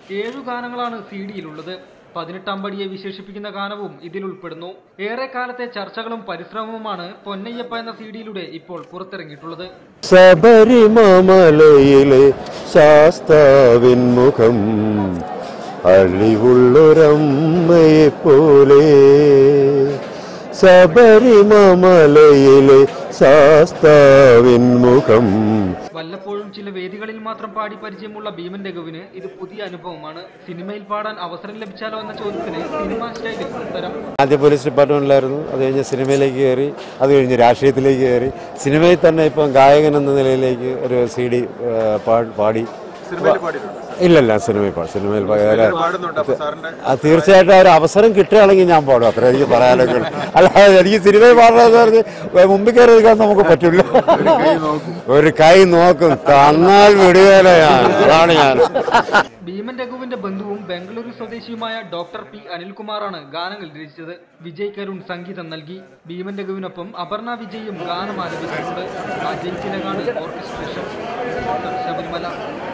ഏഴു ഗാനങ്ങളാണ് സി ഡിയിലുള്ളത് പതിനെട്ടാം പടിയെ വിശേഷിപ്പിക്കുന്ന ഗാനവും ഇതിൽ ഉൾപ്പെടുന്നു ഏറെ കാലത്തെ ചർച്ചകളും പരിശ്രമവുമാണ് പൊന്നയ്യപ്പ എന്ന സി ഡിയിലൂടെ ഇപ്പോൾ പുറത്തിറങ്ങിയിട്ടുള്ളത് ശബരിമലയിലെ ശാസ്താവിൻ മുഖം അഴിവുള്ളൊരമ്മയെ പോലെ ശബരിമലയിലെ ശാസ്താവിൻ മുഖം വല്ലപ്പോഴും ചില വേദികളിൽ മാത്രം പാടി പരിചയമുള്ള ഭീമൻ രഘുവിന് ഇത് പുതിയ അനുഭവമാണ് സിനിമയിൽ പാടാൻ അവസരം ലഭിച്ചാലോ എന്ന ചോദ്യത്തിന് സിനിമാ സ്റ്റൈലിൽ ഉത്തരം ആദ്യം പോലീസ് ഡിപ്പാർട്ട്മെന്റിലായിരുന്നു അത് കഴിഞ്ഞ് സിനിമയിലേക്ക് കയറി അത് കഴിഞ്ഞ് രാഷ്ട്രീയത്തിലേക്ക് കയറി സിനിമയിൽ തന്നെ ഇപ്പം ഗായകൻ എന്ന നിലയിലേക്ക് ഒരു സി ഡി പാടി ഇല്ലല്ല സിനിമയിൽ പാടും സിനിമയിൽ പാ- ആ, തീർച്ചയായിട്ടും ആ ഒരു അവസരം കിട്ടുകയാണെങ്കിൽ ഞാൻ പാടും അത്ര എനിക്ക് പറയാനൊക്കെ ഉള്ളൂ. അല്ലാതെ എനിക്ക് സിനിമയിൽ പാടണമെന്ന് പറഞ്ഞ് മുമ്പിൽ കയറി നിൽക്കാൻ നമുക്ക് പറ്റില്ല ഒരു കൈ നോക്കും തന്നാൽ വിടുകയാണ് അതാണ് ഞാൻ ഭീമൻ രഘുവിന്റെ ബന്ധുവും ബംഗളൂരു സ്വദേശിയുമായ ഡോക്ടർ പി അനിൽകുമാറാണ് ഗാനങ്ങൾ രചിച്ചത് വിജയ് കരുൺ സംഗീതം നൽകി ഭീമൻ രഘുവിനൊപ്പം അപർണ വിജയും ഗാനം ആലപിച്ചിട്ടുണ്ട് അജയ് ചിലകാണ് ഓർക്കസ്ട്രേഷൻ ശബരിമല